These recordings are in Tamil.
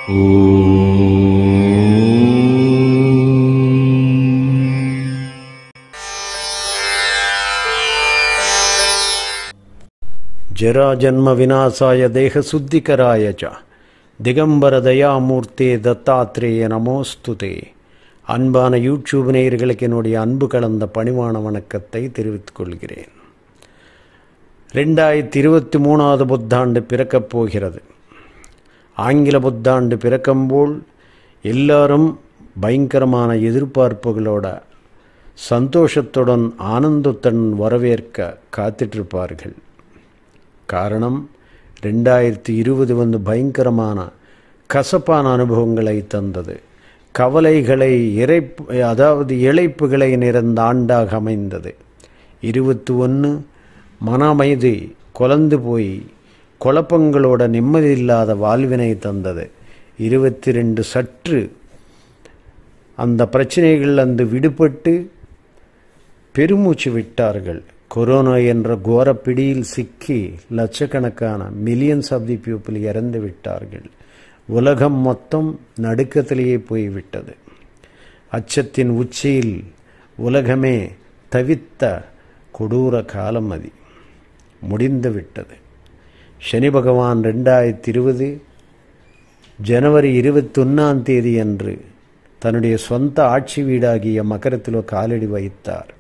ஜராஜன்ம விநாசாய தேகசுத்திகராய ச திகம்பர தயாமூர்த்தே தத்தாத்ரேய நமோஸ்துதே அன்பான யூடியூப் நேயர்களுக்கு என்னுடைய அன்பு கலந்த பணிவான வணக்கத்தை தெரிவித்துக் கொள்கிறேன் ரெண்டாயிரத்தி இருபத்தி மூணாவது புத்தாண்டு பிறக்கப் போகிறது ஆங்கில புத்தாண்டு பிறக்கும்போல் எல்லாரும் பயங்கரமான எதிர்பார்ப்புகளோட சந்தோஷத்துடன் ஆனந்தத்துடன் வரவேற்க காத்துட்ருப்பார்கள் காரணம் ரெண்டாயிரத்தி இருபது வந்து பயங்கரமான கசப்பான அனுபவங்களை தந்தது கவலைகளை இறைப்பு அதாவது இழைப்புகளை நிறைந்த ஆண்டாக அமைந்தது இருபத்தி ஒன்று மன அமைதி கொலந்து போய் குழப்பங்களோட நிம்மதி இல்லாத வாழ்வினை தந்தது இருபத்தி ரெண்டு சற்று அந்த பிரச்சனைகள் அந்த விடுபட்டு பெருமூச்சு விட்டார்கள் கொரோனா என்ற கோர பிடியில் சிக்கி லட்சக்கணக்கான மில்லியன்ஸ் ஆஃப் தி பீப்புள் இறந்து விட்டார்கள் உலகம் மொத்தம் நடுக்கத்திலேயே போய்விட்டது அச்சத்தின் உச்சியில் உலகமே தவித்த கொடூர காலம் அது முடிந்து விட்டது சனி பகவான் ரெண்டாயிரத்தி இருபது ஜனவரி இருபத்தொன்னாம் தேதி அன்று தன்னுடைய சொந்த ஆட்சி வீடாகிய மகரத்தில் காலடி வைத்தார்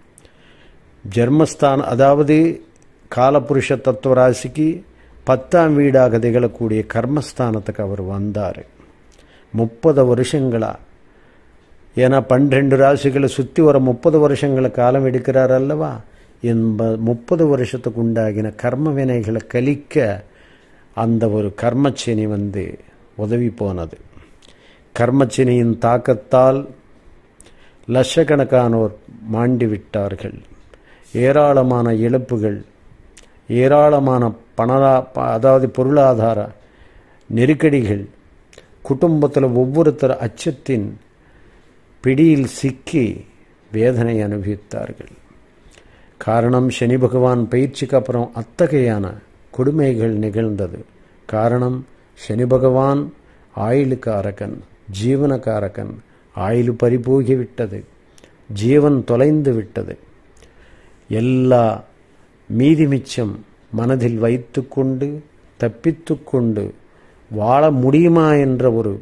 ஜெர்மஸ்தான் அதாவது காலபுருஷ தத்துவ ராசிக்கு பத்தாம் வீடாக திகழக்கூடிய கர்மஸ்தானத்துக்கு அவர் வந்தார் முப்பது வருஷங்களா ஏன்னா பன்னிரெண்டு ராசிகளை சுற்றி வர முப்பது வருஷங்களை காலம் எடுக்கிறார் அல்லவா என்ப முப்பது வருஷத்துக்கு உண்டாகின கர்ம வினைகளை கழிக்க அந்த ஒரு கர்மச்சனி வந்து உதவி போனது கர்மச்சனியின் தாக்கத்தால் லட்சக்கணக்கானோர் மாண்டி விட்டார்கள் ஏராளமான இழப்புகள் ஏராளமான பணரா அதாவது பொருளாதார நெருக்கடிகள் குடும்பத்தில் ஒவ்வொருத்தர் அச்சத்தின் பிடியில் சிக்கி வேதனை அனுபவித்தார்கள் காரணம் சனி பகவான் பயிற்சிக்கு அப்புறம் அத்தகையான கொடுமைகள் நிகழ்ந்தது காரணம் சனி பகவான் ஆயுளுக்காரகன் ஜீவனக்காரகன் ஆயுள் பறிபோகிவிட்டது ஜீவன் தொலைந்து விட்டது எல்லா மீதி மிச்சம் மனதில் வைத்து கொண்டு தப்பித்து கொண்டு வாழ முடியுமா என்ற ஒரு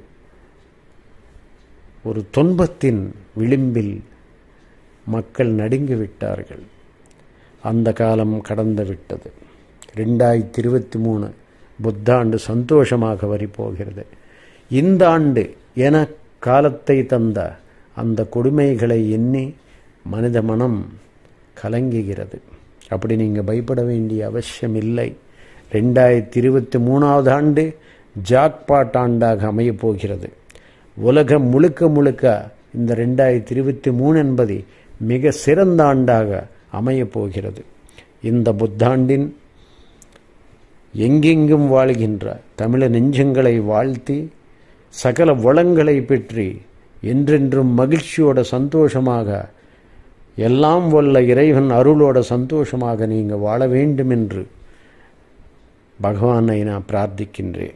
ஒரு துன்பத்தின் விளிம்பில் மக்கள் நடுங்கி விட்டார்கள் அந்த காலம் கடந்து விட்டது ரெண்டாயிரத்தி இருபத்தி மூணு புத்தாண்டு சந்தோஷமாக வரிப்போகிறது இந்த ஆண்டு என காலத்தை தந்த அந்த கொடுமைகளை எண்ணி மனித மனம் கலங்குகிறது அப்படி நீங்கள் பயப்பட வேண்டிய அவசியம் இல்லை ரெண்டாயிரத்தி இருபத்தி மூணாவது ஆண்டு ஜாக்பாட் ஆண்டாக அமையப் போகிறது உலகம் முழுக்க முழுக்க இந்த ரெண்டாயிரத்தி இருபத்தி மூணு என்பது மிக சிறந்த ஆண்டாக அமையப் போகிறது இந்த புத்தாண்டின் எங்கெங்கும் வாழ்கின்ற தமிழ நெஞ்சங்களை வாழ்த்தி சகல வளங்களை பெற்றி என்றென்றும் மகிழ்ச்சியோட சந்தோஷமாக எல்லாம் வல்ல இறைவன் அருளோட சந்தோஷமாக நீங்கள் வாழ வேண்டும் என்று பகவானை நான் பிரார்த்திக்கின்றேன்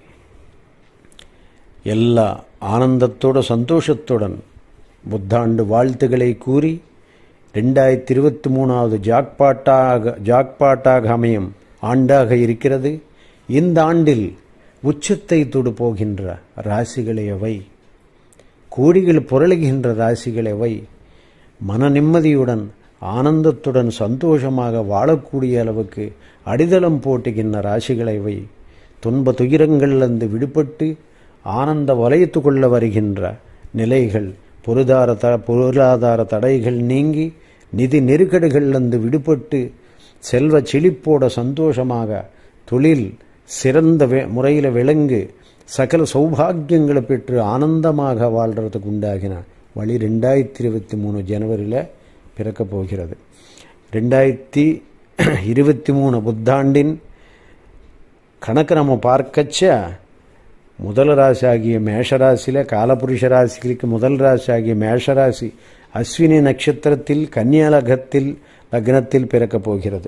எல்லா ஆனந்தத்தோட சந்தோஷத்துடன் புத்தாண்டு வாழ்த்துக்களை கூறி ரெண்டாயிரத்தி இருபத்தி மூணாவது ஜாக்பாட்டாக ஜாக்பாட்டாக அமையும் ஆண்டாக இருக்கிறது இந்த ஆண்டில் உச்சத்தை தொடு போகின்ற ராசிகளை எவை கோடிகள் புரளுகின்ற ராசிகள் எவை மன நிம்மதியுடன் ஆனந்தத்துடன் சந்தோஷமாக வாழக்கூடிய அளவுக்கு அடித்தளம் போட்டுகின்ற ராசிகளை வை துன்ப துயரங்களிலிருந்து விடுபட்டு ஆனந்த வலயத்துக்குள்ள வருகின்ற நிலைகள் பொருளாதார த பொருளாதார தடைகள் நீங்கி நிதி நெருக்கடிகளிலிருந்து விடுபட்டு செல்வ செழிப்போட சந்தோஷமாக தொழில் சிறந்த முறையில் விளங்கு சகல சௌபாகியங்களை பெற்று ஆனந்தமாக வாழ்கிறதுக்கு உண்டாகின வழி ரெண்டாயிரத்தி இருபத்தி மூணு ஜனவரியில் பிறக்க போகிறது ரெண்டாயிரத்தி இருபத்தி மூணு புத்தாண்டின் கணக்கு நம்ம பார்க்கச்ச முதல் ராசி ஆகிய மேஷராசியில் காலபுருஷ ராசிகளுக்கு முதல் ராசி ஆகிய மேஷராசி அஸ்வினி நட்சத்திரத்தில் கன்னியாலகத்தில் லக்னத்தில் பிறக்கப் போகிறது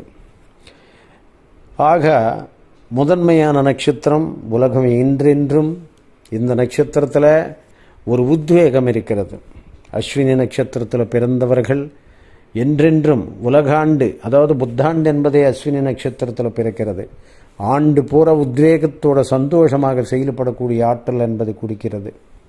ஆக முதன்மையான நட்சத்திரம் உலகம் என்றென்றும் இந்த நட்சத்திரத்தில் ஒரு உத்வேகம் இருக்கிறது அஸ்வினி நட்சத்திரத்தில் பிறந்தவர்கள் என்றென்றும் உலகாண்டு அதாவது புத்தாண்டு என்பதே அஸ்வினி நட்சத்திரத்தில் பிறக்கிறது ஆண்டு பூரா உத்வேகத்தோட சந்தோஷமாக செயல்படக்கூடிய ஆற்றல் என்பது குறிக்கிறது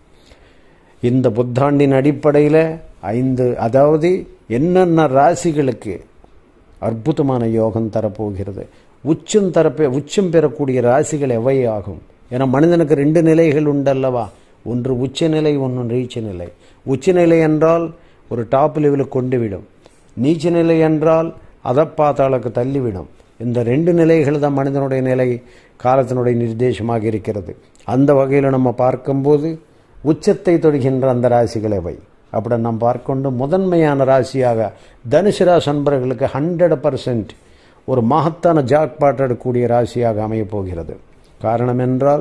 இந்த புத்தாண்டின் அடிப்படையில் ஐந்து அதாவது என்னென்ன ராசிகளுக்கு அற்புதமான யோகம் தரப்போகிறது உச்சம் தரப்ப உச்சம் பெறக்கூடிய ராசிகள் எவை ஆகும் ஏன்னா மனிதனுக்கு ரெண்டு நிலைகள் உண்டல்லவா ஒன்று உச்சநிலை ஒன்று நீச்ச நிலை உச்சநிலை என்றால் ஒரு டாப் லெவலுக்கு கொண்டு விடும் நீச்ச நிலை என்றால் அதப்பாத்தாளுக்கு தள்ளிவிடும் இந்த ரெண்டு நிலைகள் தான் மனிதனுடைய நிலை காலத்தினுடைய நிர்தேசமாக இருக்கிறது அந்த வகையில் நம்ம பார்க்கும்போது உச்சத்தை தொடுகின்ற அந்த ராசிகள் எவை அப்படி நாம் பார்க்கொண்டு முதன்மையான ராசியாக தனுசு ராசி அன்பர்களுக்கு ஹண்ட்ரட் பர்சன்ட் ஒரு மகத்தான ஜாக்பாட் எடுக்கக்கூடிய ராசியாக அமையப் போகிறது காரணம் என்றால்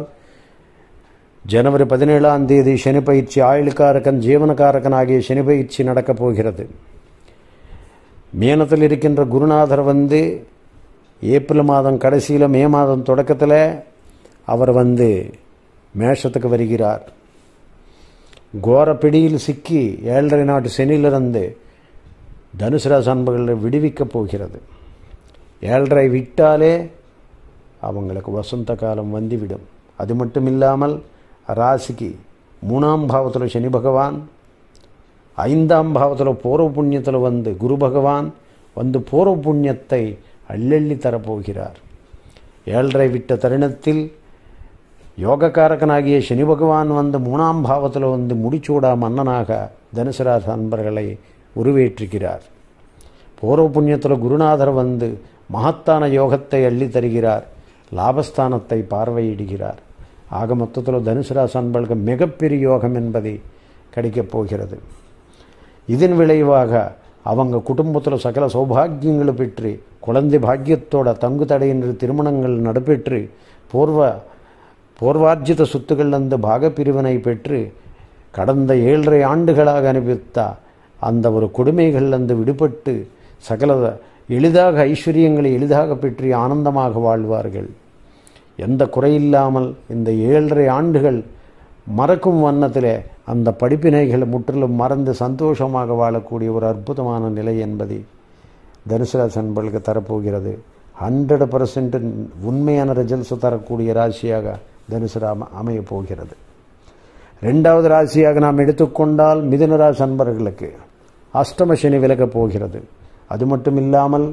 ஜனவரி பதினேழாம் தேதி சனி பயிற்சி ஆயுளுக்காரகன் ஜீவனக்காரகன் ஆகிய சனி பயிற்சி நடக்கப் போகிறது மீனத்தில் இருக்கின்ற குருநாதர் வந்து ஏப்ரல் மாதம் கடைசியில் மே மாதம் தொடக்கத்தில் அவர் வந்து மேஷத்துக்கு வருகிறார் கோர பிடியில் சிக்கி ஏழரை நாட்டு செனிலிருந்து தனுசு ராசி அன்பர்களை விடுவிக்கப் போகிறது ஏழரை விட்டாலே அவங்களுக்கு வசந்த காலம் வந்துவிடும் அது மட்டும் இல்லாமல் ராசிக்கு மூணாம் பாவத்தில் சனி பகவான் ஐந்தாம் பாவத்தில் பூர்வ புண்ணியத்தில் வந்து குரு பகவான் வந்து பூர்வ புண்ணியத்தை அள்ளள்ளி தரப்போகிறார் ஏழரை விட்ட தருணத்தில் யோகக்காரகனாகிய சனி பகவான் வந்து மூணாம் பாவத்தில் வந்து முடிச்சூடா மன்னனாக தனுசராச அன்பர்களை உருவேற்றுகிறார் பூர்வ புண்ணியத்தில் குருநாதர் வந்து மகத்தான யோகத்தை அள்ளி தருகிறார் லாபஸ்தானத்தை பார்வையிடுகிறார் ஆக மொத்தத்தில் தனுசுராசி அன்பர்களுக்கு மிகப்பெரிய யோகம் என்பதை கிடைக்கப் போகிறது இதன் விளைவாக அவங்க குடும்பத்தில் சகல சௌபாகியங்களை பெற்று குழந்தை பாக்கியத்தோட தங்கு தடையின்றி திருமணங்கள் நடைபெற்று பூர்வ பூர்வார்ஜித சொத்துக்களிலிருந்து பாகப்பிரிவினை பெற்று கடந்த ஏழரை ஆண்டுகளாக அனுபவித்த அந்த ஒரு கொடுமைகளிலிருந்து விடுபட்டு சகல எளிதாக ஐஸ்வர்யங்களை எளிதாக பெற்று ஆனந்தமாக வாழ்வார்கள் எந்த குறையில்லாமல் இந்த ஏழரை ஆண்டுகள் மறக்கும் வண்ணத்தில் அந்த படிப்பினைகள் முற்றிலும் மறந்து சந்தோஷமாக வாழக்கூடிய ஒரு அற்புதமான நிலை என்பதை தனுசுராசி அன்பர்களுக்கு தரப்போகிறது ஹண்ட்ரட் பர்சன்ட் உண்மையான ரிசல்ட்ஸ் தரக்கூடிய ராசியாக தனுசு ராம அமையப் போகிறது ரெண்டாவது ராசியாக நாம் எடுத்துக்கொண்டால் மிதுன ராசி அன்பர்களுக்கு அஷ்டம சனி விலகப் போகிறது அது மட்டும் இல்லாமல்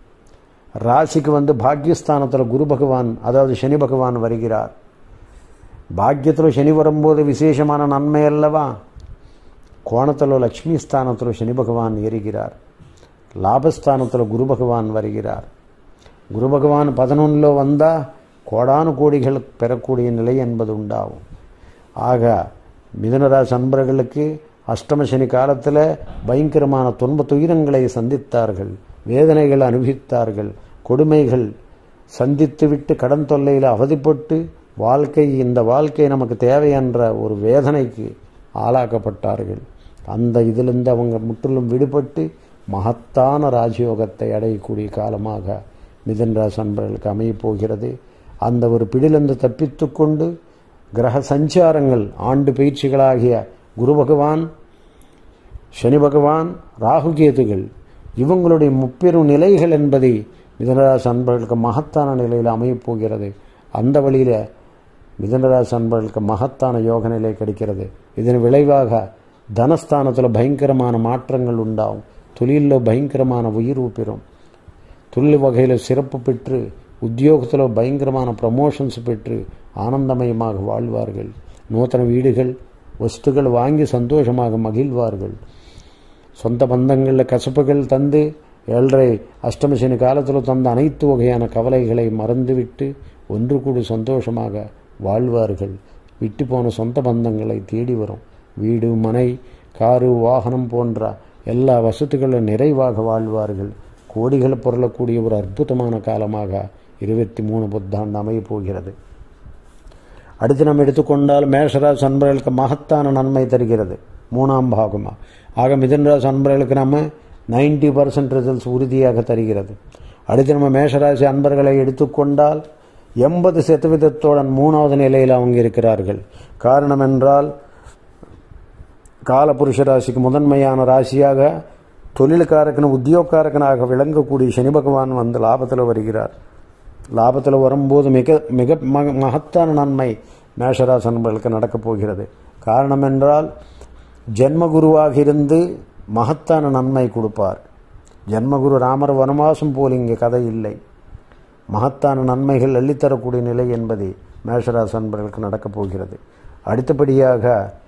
ராசிக்கு வந்து பாக்யஸ்தானத்தில் குரு பகவான் அதாவது சனி பகவான் வருகிறார் பாக்கியத்தில் சனி வரும்போது விசேஷமான நன்மை அல்லவா கோணத்தில் லக்ஷ்மி ஸ்தானத்தில் சனி பகவான் ஏறுகிறார் லாபஸ்தானத்தில் குரு பகவான் வருகிறார் குரு பகவான் பதினொன்றில் வந்தால் கோடானு கோடிகள் பெறக்கூடிய நிலை என்பது உண்டாகும் ஆக மிதுனராசி அன்பர்களுக்கு அஷ்டம சனி காலத்தில் பயங்கரமான துன்ப துயரங்களை சந்தித்தார்கள் வேதனைகள் அனுபவித்தார்கள் கொடுமைகள் சந்தித்துவிட்டு கடன் தொல்லையில் அவதிப்பட்டு வாழ்க்கை இந்த வாழ்க்கை நமக்கு தேவை என்ற ஒரு வேதனைக்கு ஆளாக்கப்பட்டார்கள் அந்த இதிலிருந்து அவங்க முற்றிலும் விடுபட்டு மகத்தான ராஜயோகத்தை அடையக்கூடிய காலமாக மிதன் ராசி அன்பர்களுக்கு அமையப் போகிறது அந்த ஒரு பிடிலிருந்து தப்பித்து கொண்டு கிரக சஞ்சாரங்கள் ஆண்டு பயிற்சிகளாகிய குரு பகவான் சனி பகவான் ராகுகேதுகள் இவங்களுடைய முப்பெரும் நிலைகள் என்பதை மிதனராசி அன்பர்களுக்கு மகத்தான நிலையில் அமையப் போகிறது அந்த வழியில் மிதனராசி அன்பர்களுக்கு மகத்தான யோக நிலை கிடைக்கிறது இதன் விளைவாக தனஸ்தானத்தில் பயங்கரமான மாற்றங்கள் உண்டாகும் தொழிலில் பயங்கரமான உயிர்வு பெறும் தொழில் வகையில் சிறப்பு பெற்று உத்தியோகத்தில் பயங்கரமான ப்ரமோஷன்ஸ் பெற்று ஆனந்தமயமாக வாழ்வார்கள் நூத்தன வீடுகள் வஸ்துகள் வாங்கி சந்தோஷமாக மகிழ்வார்கள் சொந்த பந்தங்களில் கசப்புகள் தந்து ஏழரை அஷ்டமசனி காலத்தில் தந்த அனைத்து வகையான கவலைகளை மறந்துவிட்டு ஒன்று கூடி சந்தோஷமாக வாழ்வார்கள் விட்டு போன சொந்த பந்தங்களை தேடி வரும் வீடு மனை காரு வாகனம் போன்ற எல்லா வசதிகளும் நிறைவாக வாழ்வார்கள் கோடிகள் புரளக்கூடிய ஒரு அற்புதமான காலமாக இருபத்தி மூணு புத்தாண்டு அமையப் போகிறது அடுத்து நம்ம எடுத்துக்கொண்டால் மேஷராசி அன்பர்களுக்கு மகத்தான நன்மை தருகிறது மூணாம் பாகமாக ஆக மிதன்ராசி அன்பர்களுக்கு நம்ம நைன்டி பர்சன்ட் ரிசல்ட்ஸ் உறுதியாக தருகிறது அடுத்து நம்ம மேஷராசி அன்பர்களை எடுத்துக்கொண்டால் எண்பது சதவீதத்துடன் மூணாவது நிலையில் அவங்க இருக்கிறார்கள் காரணம் என்றால் காலபுருஷ ராசிக்கு முதன்மையான ராசியாக தொழிலுக்காரக்கன் உத்தியோகக்காரக்கனாக விளங்கக்கூடிய சனி பகவான் வந்து லாபத்தில் வருகிறார் லாபத்தில் வரும்போது மிக மிக மக மகத்தான நன்மை மேஷராசி நண்பர்களுக்கு நடக்கப் போகிறது காரணம் என்றால் ஜென்மகுருவாக இருந்து மகத்தான நன்மை கொடுப்பார் ஜென்மகுரு ராமர் வனவாசம் போல் இங்கே கதை இல்லை மகத்தான நன்மைகள் அள்ளித்தரக்கூடிய நிலை என்பது மேஷராசி நண்பர்களுக்கு நடக்கப் போகிறது அடுத்தபடியாக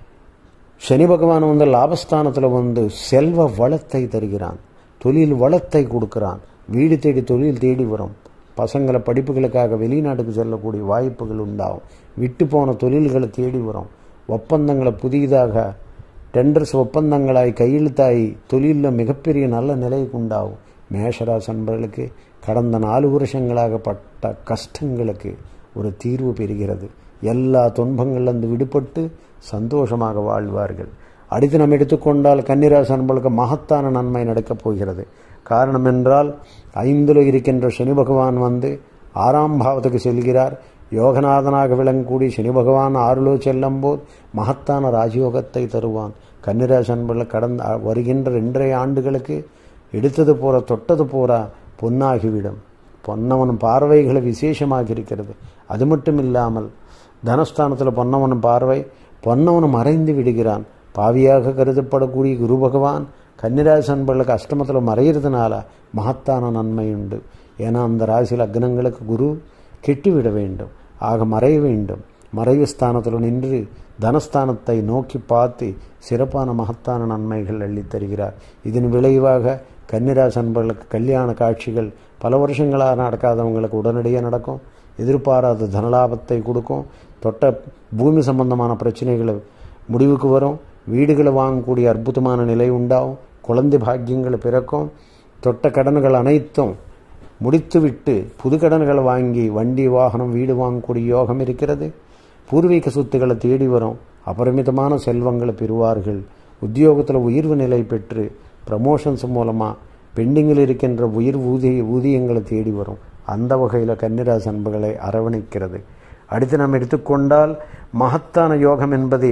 சனி பகவான் வந்து லாபஸ்தானத்தில் வந்து செல்வ வளத்தை தருகிறான் தொழில் வளத்தை கொடுக்கிறான் வீடு தேடி தொழில் தேடி வரும் பசங்களை படிப்புகளுக்காக வெளிநாட்டுக்கு செல்லக்கூடிய வாய்ப்புகள் உண்டாகும் விட்டு போன தொழில்களை தேடி வரும் ஒப்பந்தங்களை புதியதாக டெண்டர்ஸ் ஒப்பந்தங்களாய் கையெழுத்தாகி தொழிலில் மிகப்பெரிய நல்ல நிலைக்கு உண்டாகும் மேஷராசி நண்பர்களுக்கு கடந்த நாலு வருஷங்களாக பட்ட கஷ்டங்களுக்கு ஒரு தீர்வு பெறுகிறது எல்லா துன்பங்கள்லேருந்து விடுபட்டு சந்தோஷமாக வாழ்வார்கள் அடுத்து நம்ம எடுத்துக்கொண்டால் கன்னிராசி நண்பர்களுக்கு மகத்தான நன்மை நடக்கப் போகிறது காரணம் என்றால் ஐந்தில் இருக்கின்ற சனி பகவான் வந்து ஆறாம் பாவத்துக்கு செல்கிறார் யோகநாதனாக விளங்கக்கூடிய சனி பகவான் ஆறுலோ செல்லும் போது மகத்தான ராஜயோகத்தை தருவான் கன்னிராசி நண்பர்கள் கடந்த வருகின்ற ரெண்டரை ஆண்டுகளுக்கு எடுத்தது போற தொட்டது போற பொன்னாகிவிடும் பொன்னவன் பார்வைகளை விசேஷமாக இருக்கிறது அது மட்டும் இல்லாமல் தனஸ்தானத்தில் பொன்னவன் பார்வை பொன்னவன் மறைந்து விடுகிறான் பாவியாக கருதப்படக்கூடிய குரு பகவான் கன்னிராசி நண்பர்களுக்கு அஷ்டமத்தில் மறைகிறதுனால மகத்தான நன்மை உண்டு ஏன்னா அந்த ராசி லக்னங்களுக்கு குரு கெட்டுவிட வேண்டும் ஆக மறைய வேண்டும் மறைவு ஸ்தானத்தில் நின்று தனஸ்தானத்தை நோக்கி பார்த்து சிறப்பான மகத்தான நன்மைகள் அள்ளித் தருகிறார் இதன் விளைவாக கன்னிராசி நண்பர்களுக்கு கல்யாண காட்சிகள் பல வருஷங்களாக நடக்காதவங்களுக்கு உடனடியாக நடக்கும் எதிர்பாராத தனலாபத்தை கொடுக்கும் தொட்ட பூமி சம்பந்தமான பிரச்சனைகள் முடிவுக்கு வரும் வீடுகளை வாங்கக்கூடிய அற்புதமான நிலை உண்டாகும் குழந்தை பாக்கியங்கள் பிறக்கும் தொட்ட கடன்கள் அனைத்தும் முடித்துவிட்டு புது கடன்களை வாங்கி வண்டி வாகனம் வீடு வாங்கக்கூடிய யோகம் இருக்கிறது பூர்வீக சொத்துக்களை தேடி வரும் அபரிமிதமான செல்வங்களை பெறுவார்கள் உத்தியோகத்தில் உயர்வு நிலை பெற்று ப்ரமோஷன்ஸ் மூலமாக பெண்டிங்கில் இருக்கின்ற உயிர் ஊதிய ஊதியங்களை தேடி வரும் அந்த வகையில் கன்னிராசி அன்புகளை அரவணைக்கிறது அடுத்து நாம் எடுத்துக்கொண்டால் மகத்தான யோகம் என்பது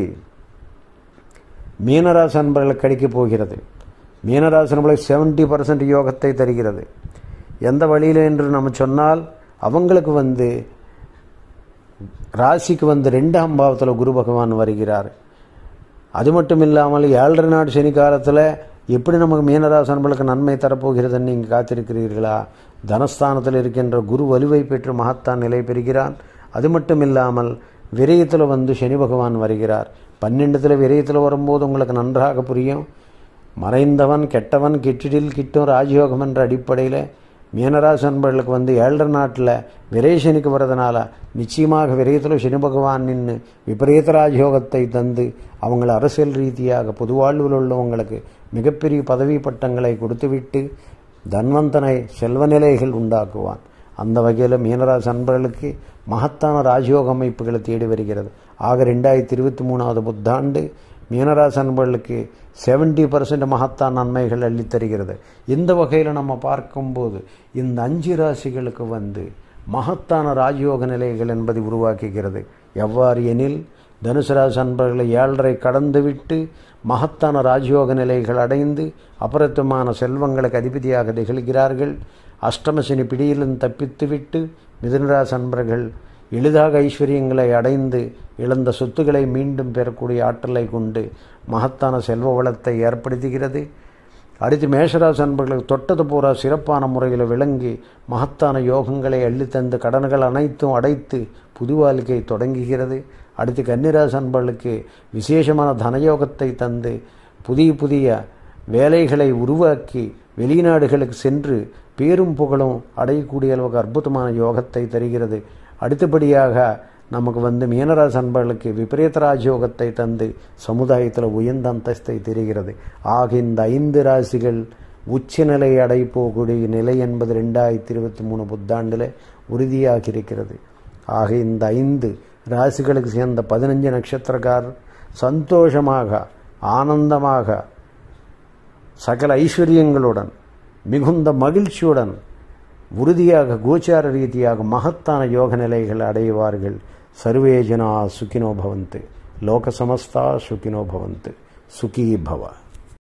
மீனராசி அன்பர்களுக்கு கிடைக்கப் போகிறது மீனராசி அன்பர்களுக்கு செவன்டி பர்சன்ட் யோகத்தை தருகிறது எந்த வழியில் என்று நம்ம சொன்னால் அவங்களுக்கு வந்து ராசிக்கு வந்து ரெண்டாம் பாவத்தில் குரு பகவான் வருகிறார் அது மட்டும் இல்லாமல் ஏழரை நாடு சனி காலத்தில் எப்படி நமக்கு மீனராசி அன்பர்களுக்கு நன்மை தரப்போகிறதுன்னு நீங்கள் காத்திருக்கிறீர்களா தனஸ்தானத்தில் இருக்கின்ற குரு வலுவை பெற்று மகத்தான் நிலை பெறுகிறான் அது மட்டும் இல்லாமல் விரயத்தில் வந்து சனி பகவான் வருகிறார் பன்னெண்டுத்தில் விரயத்தில் வரும்போது உங்களுக்கு நன்றாக புரியும் மறைந்தவன் கெட்டவன் கிட்டிடில் கிட்டும் ராஜயோகம் என்ற அடிப்படையில் மீனராசி நண்பர்களுக்கு வந்து ஏழரை நாட்டில் விரேசனிக்கு வர்றதுனால நிச்சயமாக விரயத்தில் சனி பகவான் நின்று விபரீத ராஜயோகத்தை தந்து அவங்கள அரசியல் ரீதியாக பொது வாழ்வில் உள்ளவங்களுக்கு மிகப்பெரிய பதவி பட்டங்களை கொடுத்துவிட்டு தன்வந்தனை செல்வ நிலைகள் உண்டாக்குவான் அந்த வகையில் மீனராசி நண்பர்களுக்கு மகத்தான ராஜயோக அமைப்புகளை தேடி வருகிறது ஆக ரெண்டாயிரத்தி இருபத்தி மூணாவது புத்தாண்டு மீனராசி நண்பர்களுக்கு செவன்டி பர்சன்ட் மகத்தான் நன்மைகள் அள்ளித்தருகிறது இந்த வகையில் நம்ம பார்க்கும்போது இந்த அஞ்சு ராசிகளுக்கு வந்து மகத்தான ராஜயோக நிலைகள் என்பதை உருவாக்குகிறது எவ்வாறு எனில் தனுசு ராசி அன்பர்களை ஏழரை கடந்துவிட்டு மகத்தான ராஜயோக நிலைகள் அடைந்து அபரத்துவமான செல்வங்களுக்கு அதிபதியாக திகழ்கிறார்கள் அஷ்டமசனி பிடியிலும் தப்பித்துவிட்டு மிதுனராசி அன்பர்கள் எளிதாக ஐஸ்வர்யங்களை அடைந்து இழந்த சொத்துக்களை மீண்டும் பெறக்கூடிய ஆற்றலை கொண்டு மகத்தான செல்வ வளத்தை ஏற்படுத்துகிறது அடுத்து மேஷராசி அன்பர்களுக்கு தொட்டது பூரா சிறப்பான முறையில் விளங்கி மகத்தான யோகங்களை அள்ளித்தந்து கடன்கள் அனைத்தும் அடைத்து புது வாழ்க்கை தொடங்குகிறது அடுத்து கன்னிராசி அன்பர்களுக்கு விசேஷமான தனயோகத்தை தந்து புதிய புதிய வேலைகளை உருவாக்கி வெளிநாடுகளுக்கு சென்று பேரும் புகழும் அடையக்கூடிய அளவுக்கு அற்புதமான யோகத்தை தருகிறது அடுத்தபடியாக நமக்கு வந்து மீனராசி அன்பர்களுக்கு விபரீத ராஜயோகத்தை தந்து சமுதாயத்தில் உயர்ந்த அந்தஸ்தை தெரிகிறது ஆக இந்த ஐந்து ராசிகள் உச்சநிலை அடைப்போக்கூடிய நிலை என்பது ரெண்டாயிரத்தி இருபத்தி மூணு புத்தாண்டில் உறுதியாக இருக்கிறது ஆக இந்த ஐந்து ராசிகளுக்கு சேர்ந்த பதினஞ்சு நட்சத்திரக்காரர் சந்தோஷமாக ஆனந்தமாக சகல ஐஸ்வர்யங்களுடன் மிகுந்த மகிழ்ச்சியுடன் உறுதியாக கோச்சார ரீதியாக மகத்தான யோக நிலைகள் அடைவார்கள் சர்வே ஜனா சுகினோ பவந்து லோக சமஸ்தா சுகினோ பவந்து சுகீ பவ